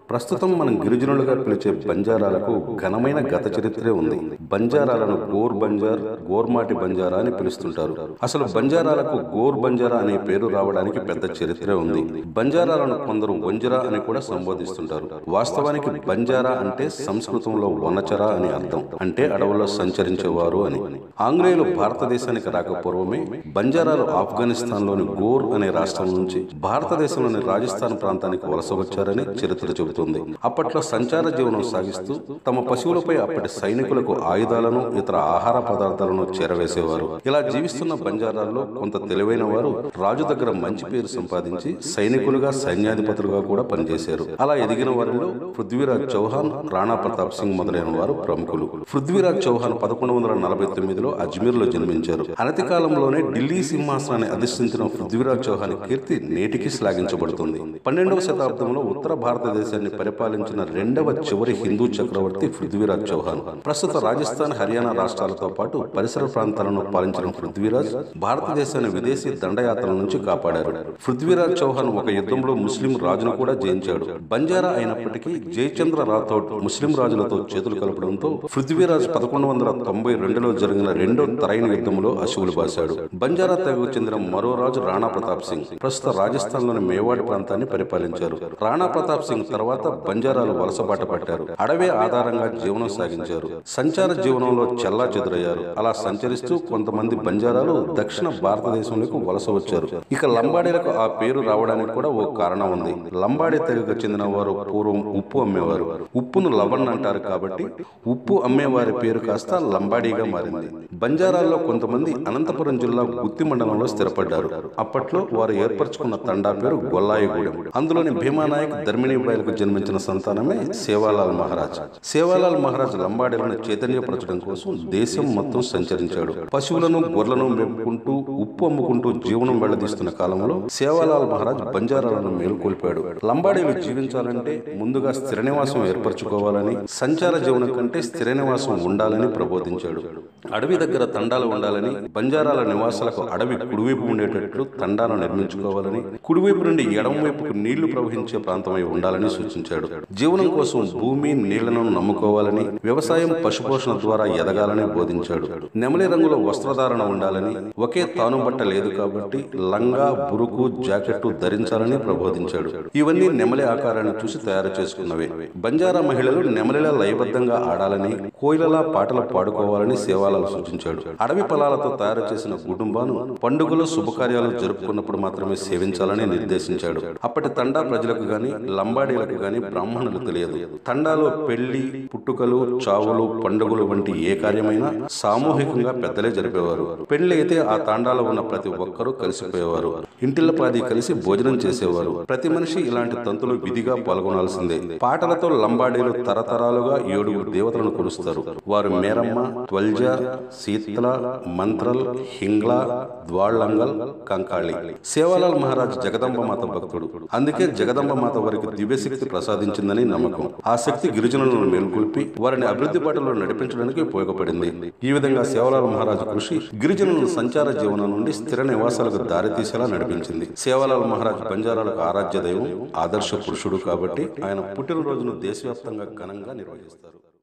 ప్రస్తుతం మనం గిరిజనులుగా పిలిచే బంజారాలకు ఘనమైన గత చరిత్రే ఉంది బంజారాలను గోర్ బంజార్ గోర్మాటి బంజారా అని పిలుస్తుంటారు అసలు బంజారాలకు గోర్ బంజారా అనే పేరు రావడానికి పెద్ద చరిత్రే ఉంది బంజారాలను కొందరు వంజరా అని కూడా సంబోధిస్తుంటారు వాస్తవానికి బంజారా అంటే సంస్కృతంలో వనచర అని అర్థం అంటే అడవుల్లో సంచరించేవారు అని ఆంగ్లేయులు భారతదేశానికి రాక పూర్వమే బంజారాలు ఆఫ్ఘనిస్తాన్ లోని గోర్ అనే రాష్ట్రం నుంచి భారతదేశంలోని రాజస్థాన్ ప్రాంతానికి వలస వచ్చారని చరిత్ర చెబుతుంది అప్పట్లో సంచార జీవనం సాగిస్తూ తమ పశువులపై అప్పటి సైనికులకు ఆయుధాలను ఇతర ఆహార పదార్థాలను చేరవేసేవారు ఇలా జీవిస్తున్న బంజారాల్లో కొంత తెలివైన వారు రాజు దగ్గర మంచి పేరు సంపాదించి సైనికులుగా సైన్యాధిపతులుగా కూడా పనిచేశారు అలా ఎదిగిన వారిలో పృథ్వీరాజ్ చౌహాన్ రాణా ప్రతాప్ సింగ్ మొదలైన వారు ప్రముఖులు పృథ్వీరాజ్ చౌహాన్ పదకొండు వందల నలభై తొమ్మిదిలో అజ్మీర్ లో జన్మించారు అనతి కాలంలోనే ఢిల్లీ సింహాసనాన్ని అధిష్ఠించిన పృథ్వీరాజ్ చౌహాన్ కీర్తి నేటికి శ్లాఘించబడుతుంది పన్నెండవ శతాబ్దంలో ఉత్తర భారతదేశాన్ని పరిపాలించిన రెండవ చివరి హిందూ చక్రవర్తి పృథ్వీరాజ్ చౌహాన్ ప్రస్తుత రాజస్థాన్ హర్యానా రాష్ట్రాలతో పాటు పరిసర ప్రాంతాలను పాలించిన పృథ్వీరాజ్ భారతదేశాన్ని విదేశీ దండయాత్రల నుంచి కాపాడారు పృథ్వీరాజ్ చౌహాన్ ఒక యుద్ధంలో ముస్లిం రాజును కూడా జయించాడు బంజారా అయినప్పటికీ జయచంద్ర రాథోడ్ ముస్లిం రాజులతో చేతులు కలపడంతో పృథ్వీరాజ్ పదకొండు వందల తొంభై రెండులో జరిగిన రెండో తరైన యుద్ధంలో అశువులు బాశాడు బంజారా తెగకు చెందిన మరో రాజు రాణా ప్రతాప్ సింగ్ ప్రస్తుత రాజస్థాన్ లోని మేవాడ్ ప్రాంతాన్ని పరిపాలించారు రాణా ప్రతాప్ సింగ్ తర్వాత బంజారాలు వలసబాట పట్టారు అడవే ఆధారంగా జీవనం సాగించారు సంచార జీవనంలో చెల్లా చెదురయ్యారు అలా సంచరిస్తూ కొంతమంది బంజారాలు దక్షిణ భారతదేశంలోకి వలస వచ్చారు ఇక లంబాడీలకు ఆ పేరు రావడానికి కూడా ఓ కారణం ఉంది లంబాడీ తెగకు చెందిన వారు పూర్వం ఉప్పు అమ్మేవారు ఉప్పును లవణ్ అంటారు కాబట్టి ఉప్పు అమ్మేవారి పేరు కాస్త లంబాడీగా మారింది బంజారాల్లో కొంతమంది అనంతపురం జిల్లా గుత్తి మండలంలో స్థిరపడ్డారు అప్పట్లో వారు ఏర్పరచుకున్న తండా పేరు గొల్లాయిగూడెం అందులోని భీమానాయక్ ధర్మిణీబాయిలకు జన్మించిన సంతానమే సేవాలాల్ మహారాజ్ సేవాలాల్ మహారాజ్ లంబాడీలను చైతన్యపరచడం కోసం దేశం మొత్తం సంచరించాడు పశువులను గొర్రెలను మేపుకుంటూ ఉప్పు అమ్ముకుంటూ జీవనం వెళ్లదీస్తున్న కాలంలో సేవాలాల్ మహారాజ్ బంజారాలను మేలుకొల్పాడు లంబాడీలు జీవించాలంటే ముందుగా స్థిర నివాసం ఏర్పరచుకోవాలని సంచార జీవనం కంటే స్థిర నివాసం ఉండాలని ప్రబోధించాడు అడవి దగ్గర తండాలు ఉండాలని బంజారాల నివాసాలకు అడవి కుడివైపు ఉండేటట్లు తండాలు నిర్మించుకోవాలని కుడివైపు నుండి ఎడమ వైపుకు నీళ్లు ప్రవహించే ప్రాంతమై ఉండాలని సూచించాడు జీవనం కోసం భూమి నీళ్లను నమ్ముకోవాలని వ్యవసాయం పశుపోషణ ద్వారా ఎదగాలని బోధించాడు నెమలి రంగులో వస్త్రధారణ ఉండాలని ఒకే తాను బట్ట లేదు కాబట్టి లంగా బురుకు జాకెట్టు ధరించాలని ప్రబోధించాడు ఇవన్నీ నెమలి ఆకారాన్ని చూసి తయారు చేసుకున్నవే బంజారా మహిళలు నెమలిలా లయబద్ధంగా ఆడాలని కోయిలలా పాటలు పాడుకోవాలని సేవాలను సూచించాడు అడవి పొలాలతో తయారు చేసిన కుటుంబాను పండుగలు శుభకార్యాలు జరుపుకున్నప్పుడు మాత్రమే సేవించాలని నిర్దేశించాడు అప్పటి తండా ప్రజలకు గాని లంబాడీలకు గాని బ్రాహ్మణులు తెలియదు తండాలో పెళ్లి పుట్టుకలు చావులు పండుగలు వంటి ఏ కార్యమైనా సామూహికంగా పెద్దలే జరిపేవారు పెళ్లి అయితే ఆ తాండాలో ఉన్న ప్రతి ఒక్కరూ కలిసిపోయేవారు ఇంటిల్లపాది కలిసి భోజనం చేసేవారు ప్రతి మనిషి ఇలాంటి తంతులు విధిగా పాల్గొనాల్సిందే పాటలతో లంబాడీలు తరతరాలుగా ఏడుగురు దేవతలను కొలుస్తారు వారు మేరమ్మ త్వల్జ శీతల మంత్రల్ హింగ్ల ద్వాళ్ళంగల్ కంకాళి సేవాలాల్ మహారాజ్ జగదంబ మాత భక్తుడు అందుకే జగదంబ మాత వారికి దివ్యశక్తి ప్రసాదించిందని నమ్మకం ఆ శక్తి గిరిజనులను మేల్కొల్పి వారిని అభివృద్ధి బాటలో నడిపించడానికి ఉపయోగపడింది ఈ విధంగా సేవలాల్ మహారాజ్ కృషి గిరిజనులను సంచార జీవనం నుండి స్థిర నివాసాలకు దారితీసేలా నడిపించింది సేవలాల్ మహారాజ్ బంజారాలకు ఆరాధ్య దైవం ఆదర్శ పురుషుడు కాబట్టి ఆయన పుట్టినరోజును దేశవ్యాప్తంగా ఘనంగా నిర్వహిస్తారు